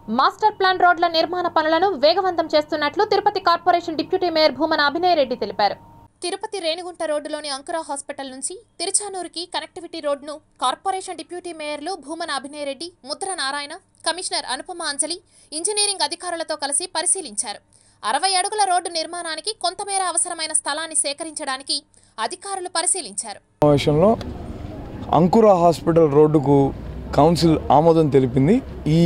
master plan రోడ్ల నిర్మాణ పనులను వేగవంతం చేస్తున్నట్లు Tirupati corporation deputy mayor Bhumana Abhinay Reddy తెలిపారు తిరుపతి రేణిగుంట రోడ్డులోని అంకురా హాస్పిటల్ నుంచి తిరుచానూరుకి కనెక్టివిటీ రోడ్ను కార్పొరేషన్ డిప్యూటీ మేయర్లు భూమన అభినయ్ రెడ్డి ముద్ర నారాయణ కమిషనర్ అనుపమ అంజలి ఇంజనీరింగ్ అధికారులతో కలిసి పరిశీలించారు అరవై అడుగుల రోడ్డు నిర్మాణానికి కొంతమేర అవసరమైన స్థలాన్ని సేకరించడానికి అధికారులు పరిశీలించారు సమావేశంలో అంకుర హాస్పిటల్ రోడ్డుకు కౌన్సిల్ ఆమోదం తెలిపింది ఈ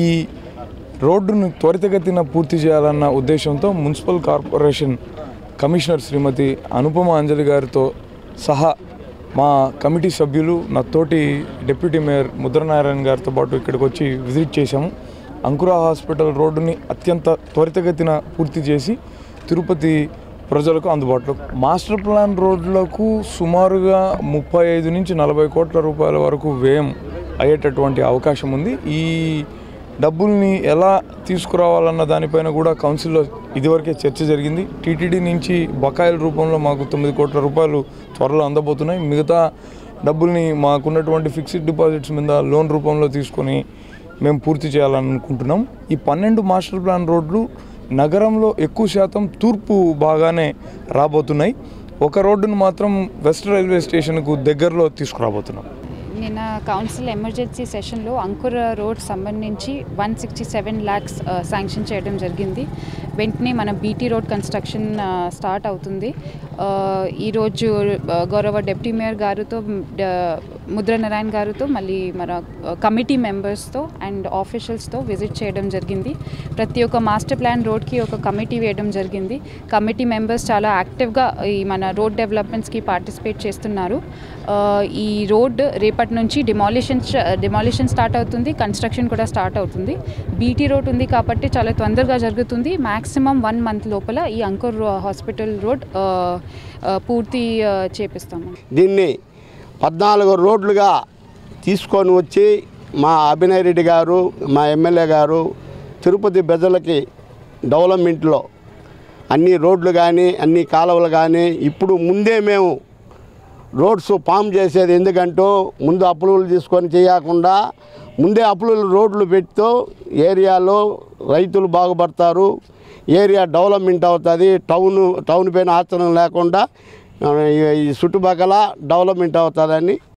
రోడ్డును త్వరితగతిన పూర్తి చేయాలన్న ఉద్దేశంతో municipal corporation commissioner Srimati Anupama Anjali గారితో సహా మా కమిటీ సభ్యులు నా తోటి డిప్యూటీ మేయర్ ముద్రనారాయణ గారితో పాటు ఇక్కడికి వచ్చి విజిట్ చేశాము అంకుర హాస్పిటల్ రోడ్డుని అత్యంత త్వరితగతిన పూర్తి చేసి తిరుపతి ప్రజలకు అందుబాటులో మాస్టర్ ప్లాన్ రోడ్లకు సుమారుగా ముప్పై ఐదు నుంచి నలభై కోట్ల రూపాయల వరకు వ్యయం అయ్యేటటువంటి అవకాశం ఉంది ఈ డబ్బుల్ని ఎలా తీసుకురావాలన్న దానిపైన కూడా కౌన్సిల్లో ఇదివరకే చర్చ జరిగింది టీటీడీ నుంచి బకాయిల రూపంలో మాకు తొమ్మిది కోట్ల రూపాయలు త్వరలో అందబోతున్నాయి మిగతా డబ్బుల్ని మాకున్నటువంటి ఫిక్స్డ్ డిపాజిట్స్ మీద లోన్ రూపంలో తీసుకొని మేము పూర్తి చేయాలనుకుంటున్నాం ఈ పన్నెండు మాస్టర్ ప్లాన్ రోడ్లు నగరంలో ఎక్కువ శాతం తూర్పు బాగానే రాబోతున్నాయి ఒక రోడ్డును మాత్రం వెస్ట్ రైల్వే స్టేషన్కు దగ్గరలో తీసుకురాబోతున్నాం నిన్న కౌన్సిల్ ఎమర్జెన్సీ సెషన్లో అంకుర రోడ్ సంబంధించి one sixty seven lakhs sanction చేయడం జరిగింది వెంటనే మన బీటీ రోడ్ కన్స్ట్రక్షన్ ఆ, స్టార్ట్ అవుతుంది ఆ, ఈరోజు ఆ, గౌరవ డిప్యూటీ మేయర్ గారితో డ- ముద్ర నారాయణ గారితో మళ్ళీ మన కమిటీ మెంబర్స్తో అండ్ ఆఫీషియల్స్తో విజిట్ చేయడం జరిగింది ప్రతి ఒక్క మాస్టర్ ప్లాన్ రోడ్కి ఒక కమిటీ వేయడం జరిగింది కమిటీ మెంబర్స్ చాలా యాక్టివ్గా ఈ మన రోడ్ డెవలప్మెంట్స్కి పార్టిసిపేట్ చేస్తున్నారు ఆ, ఈ రోడ్ రేపటి నుంచి డిమాలిషన్ డిమాలిషన్ స్టార్ట్ అవుతుంది కన్స్ట్రక్షన్ కూడా స్టార్ట్ అవుతుంది బీటీ రోడ్ ఉంది కాబట్టి చాలా తొందరగా జరుగుతుంది మ్యాక్సిమం వన్ మంత్ లోపల ఈ అంకుర్ హాస్పిటల్ రోడ్ ఆ, ఆ, పూర్తి ఆ, చేపిస్తాము దీన్ని పద్నాలుగు రోడ్లుగా తీసుకొని వచ్చి మా అభినయ్ రెడ్డి గారు మా ఎమ్మెల్యే గారు తిరుపతి ప్రజలకి డెవలప్మెంట్లో అన్ని రోడ్లు కానీ అన్ని కాలువలు కానీ ఇప్పుడు ముందే మేము రోడ్స్ ఫామ్ చేసేది ఎందుకంటూ ముందు అప్రూవల్ తీసుకొని చేయకుండా ముందే అప్రూవల్ రోడ్లు పెడుతూ ఏరియాలో రైతులు బాగుపడతారు ఏరియా డెవలప్మెంట్ అవుతుంది టౌన్ టౌన్ పైన ఆచరణ లేకుండా ఆ, ఈ- ఈ చుట్టుపక్కల డెవలప్మెంట్ అవుతుందని